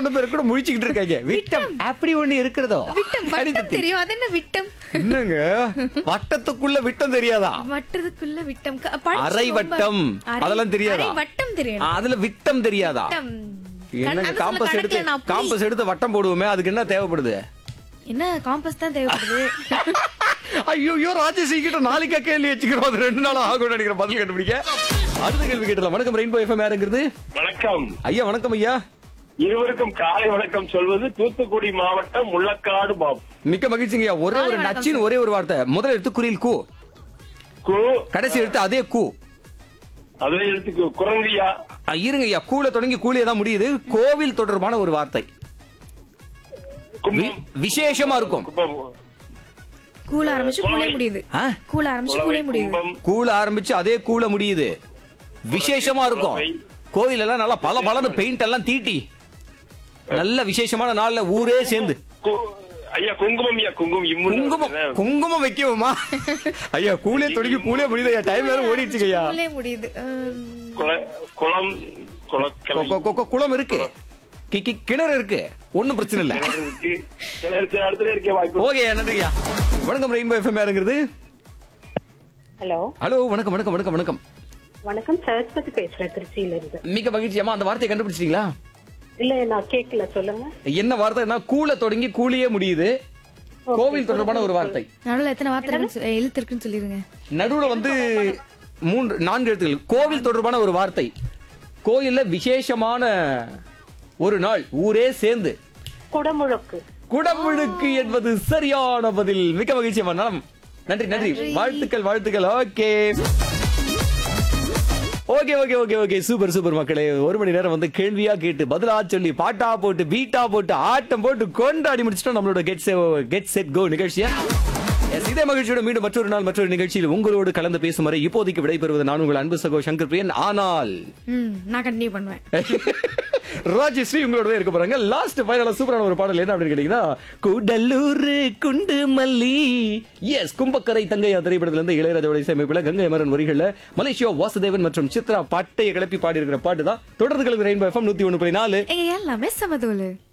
சொன்ன பேர் கூட முழிச்சுக்கிட்டு இருக்காங்க விட்டம் அப்படி ஒண்ணு இருக்கிறதோ விட்டம் வட்டம் கணிதத்தில். தெரியும் அது என்ன விட்டம் என்னங்க வட்டத்துக்குள்ள விட்டம் தெரியாதா வட்டத்துக்குள்ள விட்டம் க- படிச்சு அரை ரொம்ப- வட்டம் அரை- அதெல்லாம் தெரியாதா அரை வட்டம் தெரியும் அதுல விட்டம் தெரியாதா வட்டம். என்னங்க அது சொல்ல காம்பஸ் எடுத்து கணக்குல நான் புலி. காம்பஸ் எடுத்து வட்டம் போடுவோமே அதுக்கு என்ன தேவைப்படுது என்ன காம்பஸ் தான் தேவைப்படுது ஐயோ ராஜேஷ் கிட்ட நாளைக்கா கேள்வி வச்சுக்கிறோம் அது ரெண்டு நாள் ஆகும் நினைக்கிற பதில் கண்டுபிடிக்க அடுத்த கேள்வி கேட்டலாம் வணக்கம் ரெயின்போ எஃப்எம் யாருங்கிறது வணக்கம் ஐயா வணக்கம் ஐயா இருவருக்கும் காலை வணக்கம் சொல்வது தூத்துக்குடி மாவட்டம் முள்ளக்காடு பாபு மிக்க மகிழ்ச்சிங்க ஐயா ஒரே ஒரு வணக்கம் நச்சின் ஒரே ஒரு வார்த்தை முதல் எடுத்து குறியில் கூ கு கடைசி எடுத்து அதே கூ அதே எழுத்துக்கு குரங்கியா ஆ, இருங்க ஐயா கூல தொடங்கி கூலியே தான் முடியுது கோவில் தொடர்பான ஒரு வார்த்தை வி- கும்பம் விசேஷமா இருக்கும் கும்பம் கூல ஆரம்பிச்சு கூலே முடியுது ஆ? கூல ஆரம்பிச்சு குளவை, கூலே முடியுது கும்பம் கூல ஆரம்பிச்சு அதே கூல முடியுது விசேஷமா இருக்கும் கோவில் எல்லாம் நல்லா பல பலன்னு பெயிண்ட் எல்லாம் தீட்டி நல்ல விசேஷமான நாள்ல ஊரே சேர்ந்து கு- ஐயா குங்குமம் ஐயா குங்குமம் இம்முன்னு குங்குமம் வருதுல்ல. குங்குமம் வைக்கவுமா ஐயா கூலே தொடங்கி கூலே முடியுது ஐயா டைம் வேற ஓடிடுச்சு ஐயா கூலே முடியுது உம், குள- குளம் குளக்கலை கொ- கொ- கொ- குளம் இருக்கு கி- கி- கிணறு இருக்கு ஒண்ணும் பிரச்சனை இல்ல கிணறு இருக்கு. கிணறு இருக்கு, அடுத்தது இருக்க வாய்ப்பு ஓகே நன்றியா வணக்கம் ரெயின்போ எஃப்எம் யாருங்கிறது ஹலோ ஹலோ வணக்கம் வணக்கம் வணக்கம் வணக்கம் வணக்கம் சரஸ்வதி பேசுறேன் திருச்சியில இருந்து மிக மகிழ்ச்சி அம்மா அந்த வார்த்தையை கண்டுபிடிச்சிட்டீங்களா இல்ல நான் கேட்கல சொல்லுங்க என்ன வார்த்தைன்னா கூல தொடங்கி கூலியே முடியுது கோவில் தொடர்பான ஒரு வார்த்தை நடுவுல எத்தனை வார்த்தை இருக்குன்னு சொ- எழுத்து இருக்குன்னு சொல்லிருங்க நடுவுல வந்து மூன்று நான்கு எழுத்துக்கள் கோவில் தொடர்பான ஒரு வார்த்தை கோயில்ல விசேஷமான ஒரு நாள் ஊரே சேர்ந்து குடமுழக்கு குடமுழுக்கு என்பது சரியான பதில் மிக மகிழ்ச்சி அம்மா. நலம் நன்றி நன்றி வாழ்த்துக்கள் வாழ்த்துக்கள் okay okay okay okay okay super super மக்களே ஒரு மணி நேரம் வந்து கேள்வியா கேட்டு பதிலா சொல்லி பாட்டா போட்டு பீட்டா போட்டு ஆட்டம் போட்டு கொண்டாடி முடிச்சிட்டோம் நம்மளோட கெட் கெட் செட் கோ நிகழ்ச்சியா Yes, இதே மகிழ்ச்சியோட மீண்டும் மற்றொரு நாள் மற்றொரு நிகழ்ச்சியில் உங்களோடு கலந்து பேசும் வரை இப்போதைக்கு விடைபெறுவது நான் உங்கள் அன்பு சகோ சங்கர் பிரியன் ஆனால் ம் நான் கண்டினியூ பண்ணுவேன் ராஜஸ்ரீ உங்களோட இருக்க போறாங்க லாஸ்ட் ஃபைனலா சூப்பரான ஒரு பாடல் என்ன அப்படின்னு கேட்டீங்கன்னா கூடலூர் குண்டு மல்லி எஸ் கும்பக்கரை தங்கையா திரைப்படத்துல இருந்து இளையராஜாவுடைய இசையமைப்புல கங்கை அமரன் வரிகள்ல மலேசியா வாசுதேவன் மற்றும் சித்ரா பட்டையை கிளப்பி பாடி இருக்கிற பாட்டு தான் தொடர்ந்து கலந்து ரெயின்போ எஃப்எம் நூத்தி ஒண்ணு புள்ளி நாலு எங்க எல்லாமே சமதோலு